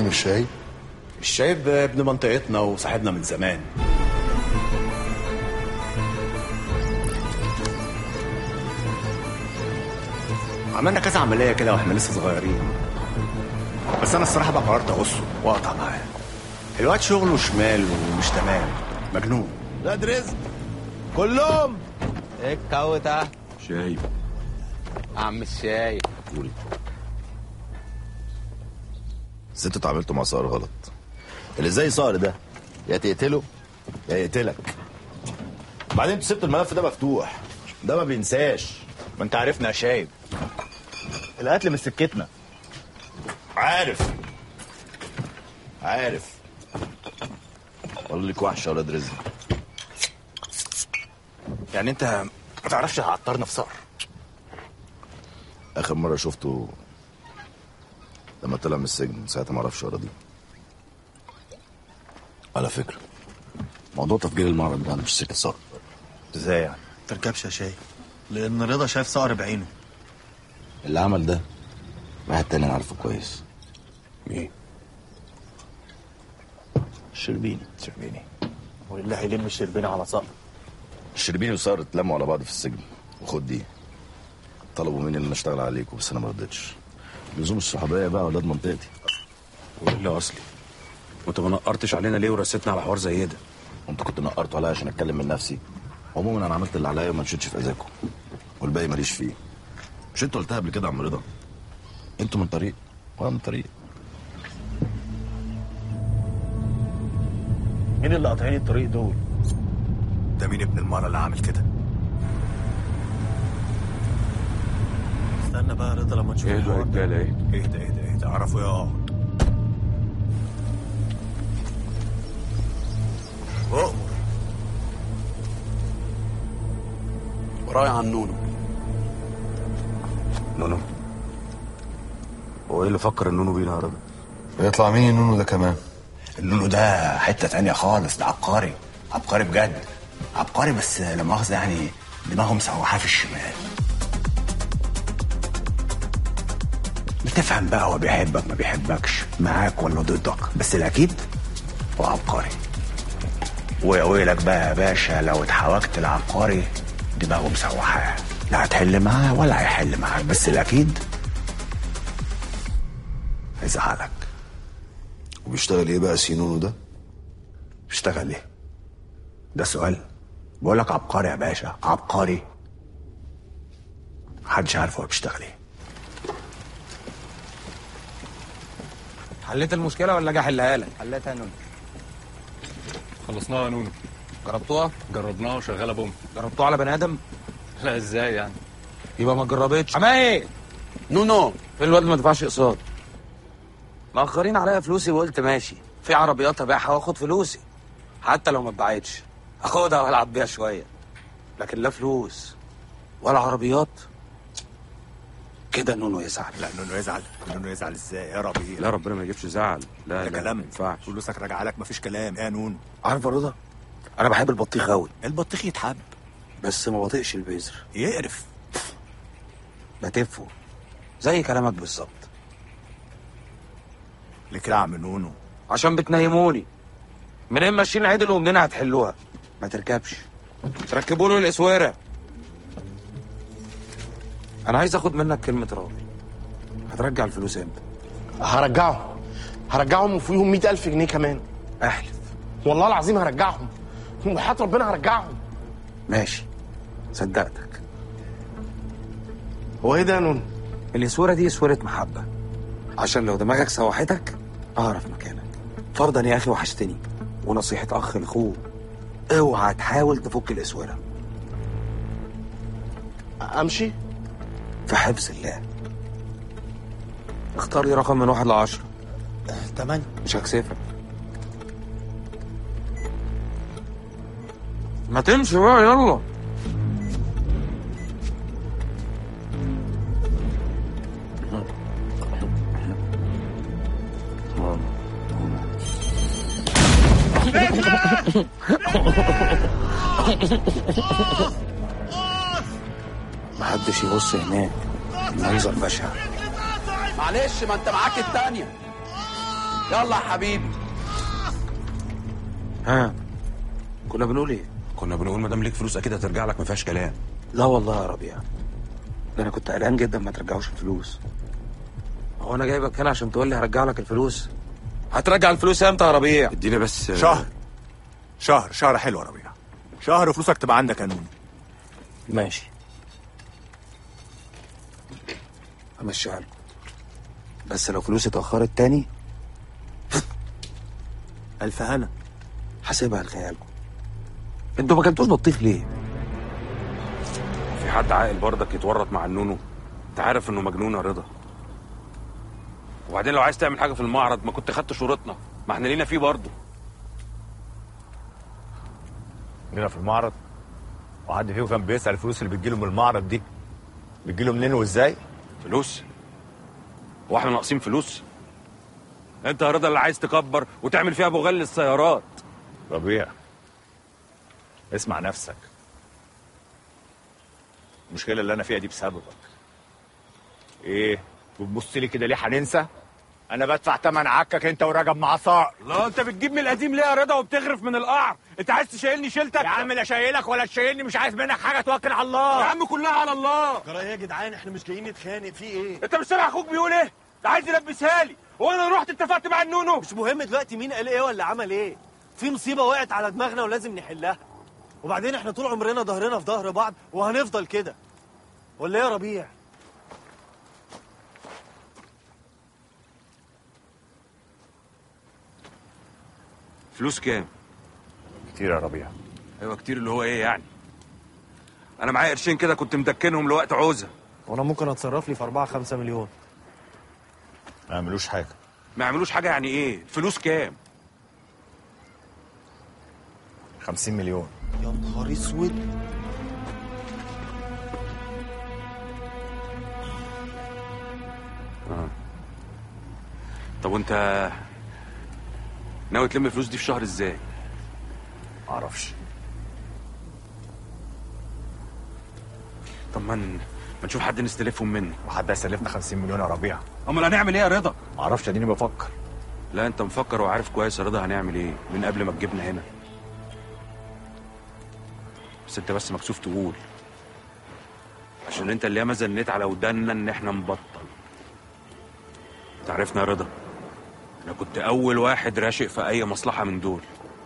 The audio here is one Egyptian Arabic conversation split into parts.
الشاي الشايب ابن منطقتنا وصاحبنا من زمان عملنا كذا عملية كده واحنا لسه صغيرين بس أنا الصراحة بقى قررت أغصه وأقطع معاه الواد شغله شمال ومش تمام مجنون ولاد رزق كلهم ايه الكوتة شاي عم الشاي قولي بس انتوا اتعاملتوا مع صقر غلط اللي زي صقر ده يا تقتله يا يقتلك بعدين انتوا سبتوا الملف ده مفتوح ده ما بينساش ما أنت عارفنا يا شايب القتل مش سكتنا عارف عارف والله ليك وحش يا ولاد رزق يعني أنت ما تعرفش تعطرنا في صقر اخر مره شفته لما طلع من السجن ساعتها ما اعرفش ورا دي على فكره موضوع تفجير المعرض ده مش سكه صقر ازاي يعني؟ تركبش يا شاي لان رضا شايف صقر بعينه اللي عمل ده واحد تاني انا عارفه كويس مين؟ الشربيني شربيني واللي هيلم الشربين على صقر الشربيني وصقر اتلموا على بعض في السجن وخد دي طلبوا مني ان انا اشتغل عليكم بس انا ما رضيتش لزوم الصحوبيه بقى ولاد منطقتي وايه اللي اصلي وانت ما نقرتش علينا ليه ورستنا على حوار زي ده وانتوا كنتوا نقرتوا عليا عشان اتكلم من نفسي عموما انا عملت اللي عليا وما مشيتش في اذاكم والباقي ماليش فيه مش انت قلتها قبل كده يا عم رضا انتوا من طريق وانا من طريق مين اللي قاطعين الطريق دول ده مين ابن المرة اللي عامل كده؟ استنى بقى يا رضا لما تشوف ايه الحوار ده. الرجاله ايه اهدى اهدى اهدى اعرفه يقعد اؤمر ورايا عن نونو نونو هو ايه اللي فكر النونو بينا يا راجل يطلع مين نونو ده كمان النونو ده حتة تانية خالص ده عبقري عبقري بجد عبقري بس لا مؤاخذة يعني دماغه مسوحاه في الشمال بتفهم بقى هو بيحبك ما بيحبكش معاك ولا ضدك بس الأكيد هو عبقري ويا ويلك بقى يا باشا لو اتحوجت العبقري دماغه مسوحاه لا هتحل معاه ولا هيحل معاك بس الأكيد هيزعلك وبيشتغل ايه بقى سي نونو ده بيشتغل ايه؟ ده سؤال بقول لك عبقري يا باشا عبقري محدش عارف هو بيشتغل ايه حليت المشكلة ولا اجي احلها لك؟ حلتها نون خلصناها يا نونو جربتوها؟ جربناها وشغاله بوم جربتوها على بني ادم؟ لا ازاي يعني يبقى ما جربتش عمايل نونو فين الواد اللي ما دفعش اقساط مأخرين عليا فلوسي وقلت ماشي في عربيات هبيعها واخد فلوسي حتى لو ما اتباعتش اخدها والعب بيها شويه لكن لا فلوس ولا عربيات كده نونو يزعل لا نونو يزعل نونو يزعل ازاي يا ربي لا ربنا ما يجيبش زعل لا ده لا كلام ما ينفعش فلوسك راجعه لك مفيش كلام يا نونو عارف يا رضا انا بحب البطيخ قوي البطيخ يتحب بس ما بطيقش البذر يقرف بتفه زي كلامك بالظبط ليه كده يا عم نونو عشان بتنيموني منين ماشيين عدل ومنين هتحلوها ما تركبش تركبوا له الاسواره انا عايز اخد منك كلمه راضي هترجع الفلوس امتى هرجعهم هرجعهم وفيهم مئة ألف جنيه كمان احلف والله العظيم هرجعهم وحياة ربنا هرجعهم ماشي صدقتك هو ايه ده يا نون؟ الاسوره دي اسوره محبه عشان لو دماغك سوحتك اعرف مكانك فرضا يا اخي وحشتني ونصيحه اخ لاخوه اوعى تحاول تفك الاسوره امشي؟ في حفظ الله اختار لي رقم من واحد لعشرة تمام مش هكسفك ما تمشي بقى يلا محدش يبص هناك المنظر بشع معلش ما انت معاك التانية يلا يا حبيبي ها كنا بنقول ايه كنا بنقول ما دام ليك فلوس اكيد هترجع لك ما فيهاش كلام لا والله يا ربيع ده انا كنت قلقان جدا ما ترجعوش الفلوس هو انا جايبك هنا عشان تقول لي هرجع لك الفلوس هترجع الفلوس امتى يا ربيع اديني بس شهر شهر شهر حلو يا ربيع شهر فلوسك تبقى عندك قانون ماشي همشيها لكم بس لو فلوسي اتأخرت تاني الف هنا هسيبها لخيالكم انتوا ما كلتوش بطيخ ليه؟ في حد عاقل برضك يتورط مع النونو انت عارف انه مجنون يا رضا وبعدين لو عايز تعمل حاجه في المعرض ما كنت خدت شروطنا ما احنا لينا فيه برضه جينا في المعرض وحد فيهم كان بيسأل الفلوس اللي بتجيله من المعرض دي بتجيله منين وازاي؟ فلوس هو احنا ناقصين فلوس انت يا رضا اللي عايز تكبر وتعمل فيها ابو غل السيارات ربيع اسمع نفسك المشكلة اللي أنا فيها دي بسببك إيه؟ بتبص لي كده ليه هننسى؟ أنا بدفع تمن عكك أنت ورجب مع صقر لا انت بتجيب من القديم ليه يا رضا وبتغرف من القعر انت عايز تشيلني شيلتك يا عم لا شايلك ولا تشيلني مش عايز منك حاجة توكل على الله يا عم كلها على الله جرى ايه يا جدعان احنا مش جايين نتخانق في ايه انت مش سامع اخوك بيقول ايه ده عايز يلبسها لي وانا رحت اتفقت مع النونو مش مهم دلوقتي مين قال ايه ولا عمل ايه في مصيبه وقعت على دماغنا ولازم نحلها وبعدين احنا طول عمرنا ظهرنا في ظهر بعض وهنفضل كده ولا ايه يا ربيع فلوس كام كتير يا ربيع ايوه كتير اللي هو ايه يعني انا معايا قرشين كده كنت مدكنهم لوقت عوزه وانا ممكن اتصرف لي في 4 5 مليون ما يعملوش حاجة ما يعملوش حاجه يعني ايه فلوس كام 50 مليون يا نهار اسود طب وانت ناوي تلم الفلوس دي في شهر ازاي معرفش طب ما ن- ما نشوف حد نستلفهم منه وحد هيسلفنا 50 مليون يا ربيع امال هنعمل ايه يا رضا معرفش اديني بفكر لا انت مفكر وعارف كويس يا رضا هنعمل ايه من قبل ما تجيبنا هنا بس انت بس مكسوف تقول عشان انت اللي ياما زنيت على ودنا ان احنا نبطل تعرفنا يا رضا انا كنت اول واحد راشق في اي مصلحه من دول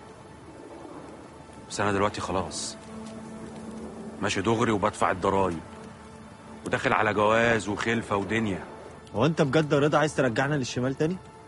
بس انا دلوقتي خلاص ماشي دغري وبدفع الضرايب وداخل على جواز وخلفه ودنيا هو انت بجد يا رضا عايز ترجعنا للشمال تاني